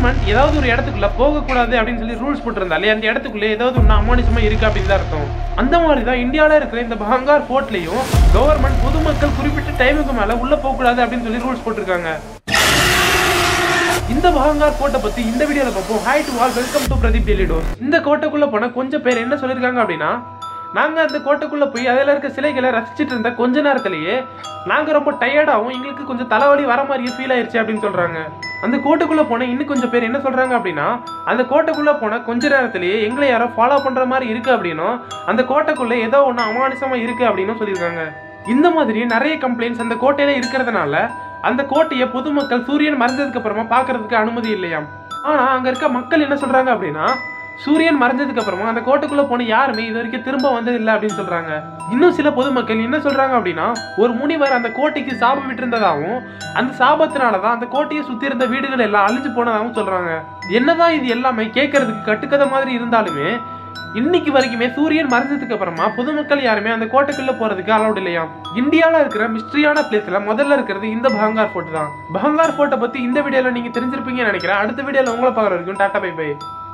government ஏதாவது ஒரு இடத்துக்குள்ள போகக்கூடாது அப்படின்னு சொல்லி ரூல்ஸ் போட்டிருந்தாலே அந்த இடத்துக்குள்ள ஏதாவது ஒன்று அமானுஷமா இருக்கு அப்படின்னு தான் அர்த்தம் அந்த மாதிரி தான் இந்தியாவில் இருக்கிற இந்த பஹங்கார் ஃபோர்ட்லையும் கவர்மெண்ட் பொதுமக்கள் குறிப்பிட்ட டைமுக்கு மேல உள்ள போகக்கூடாது அப்படின்னு சொல்லி ரூல்ஸ் போட்டிருக்காங்க இந்த பஹங்கார் கோட்டை பத்தி இந்த வீடியோல பார்ப்போம் hi to all welcome to Pradeep daily dose இந்த கோட்டைக்குள்ள போன கொஞ்சம் பேர் என்ன சொல்லியிருக்காங்க அப்படின்னா நாங்க அந்த கோட்டைக்குள்ள போய் அதில் இருக்க சிலைகளை ரசிச்சிட்டு இருந்த கொஞ்ச நேரத்திலேயே நாங்க ரொம்ப டயர்டாகவும் எங்களுக்கு கொஞ்சம் தலைவலி வர மாதிரியே ஃபீல் ஆயிருச்சு அப்படின்னு சொல்றாங்க அந்த கோட்டைக்குள்ள போன இன்னும் கொஞ்சம் பேர் என்ன சொல்றாங்க அப்படின்னா அந்த கோட்டைக்குள்ள போன கொஞ்ச நேரத்திலேயே எங்களை யாரோ ஃபாலோ பண்ற மாதிரி இருக்கு அப்படின்னும் அந்த கோட்டைக்குள்ள ஏதோ ஒன்று அமானுஷமா இருக்கு அப்படின்னு சொல்லியிருக்காங்க இந்த மாதிரி நிறைய கம்ப்ளைண்ட்ஸ் அந்த கோட்டையில இருக்கிறதுனால அந்த கோட்டையை பொதுமக்கள் சூரியன் மறைஞ்சதுக்கு அப்புறமா பார்க்கிறதுக்கு அனுமதி இல்லையாம் ஆனா அங்க இருக்க மக்கள் என்ன சொல்றாங்க அப்படின்னா சூரியன் மறைஞ்சதுக்கு அப்புறமா அந்த கோட்டைக்குள்ள போன யாருமே இது வரைக்கும் திரும்ப வந்தது இல்லை அப்படின்னு சொல்றாங்க இன்னும் சில பொதுமக்கள் என்ன சொல்றாங்க அப்படின்னா ஒரு முனிவர் அந்த கோட்டைக்கு சாபம் விட்டிருந்ததாகவும் அந்த சாபத்தினாலதான் அந்த கோட்டையை சுத்தி இருந்த வீடுகள் எல்லாம் அழிஞ்சு போனதாகவும் சொல்றாங்க என்னதான் இது எல்லாமே கேட்கறதுக்கு கட்டுக்கதை மாதிரி இருந்தாலுமே இன்னைக்கு வரைக்குமே சூரியன் மறைஞ்சதுக்கு அப்புறமா பொதுமக்கள் யாருமே அந்த கோட்டைக்குள்ள போறதுக்கு அலௌட் இல்லையாம் இந்தியால இருக்கிற மிஸ்ட்ரியான பிளேஸ்ல முதல்ல இருக்கிறது இந்த பஹங்கார் ஃபோர்ட் தான் பஹங்கார் ஃபோர்ட்டை பத்தி இந்த வீடியோல நீங்க தெரிஞ்சிருப்பீங்கன்னு நினைக்கிறேன் அடுத்த வீடியோல உங்களை பார்க்குற வரைக்கும் டாடா பை பை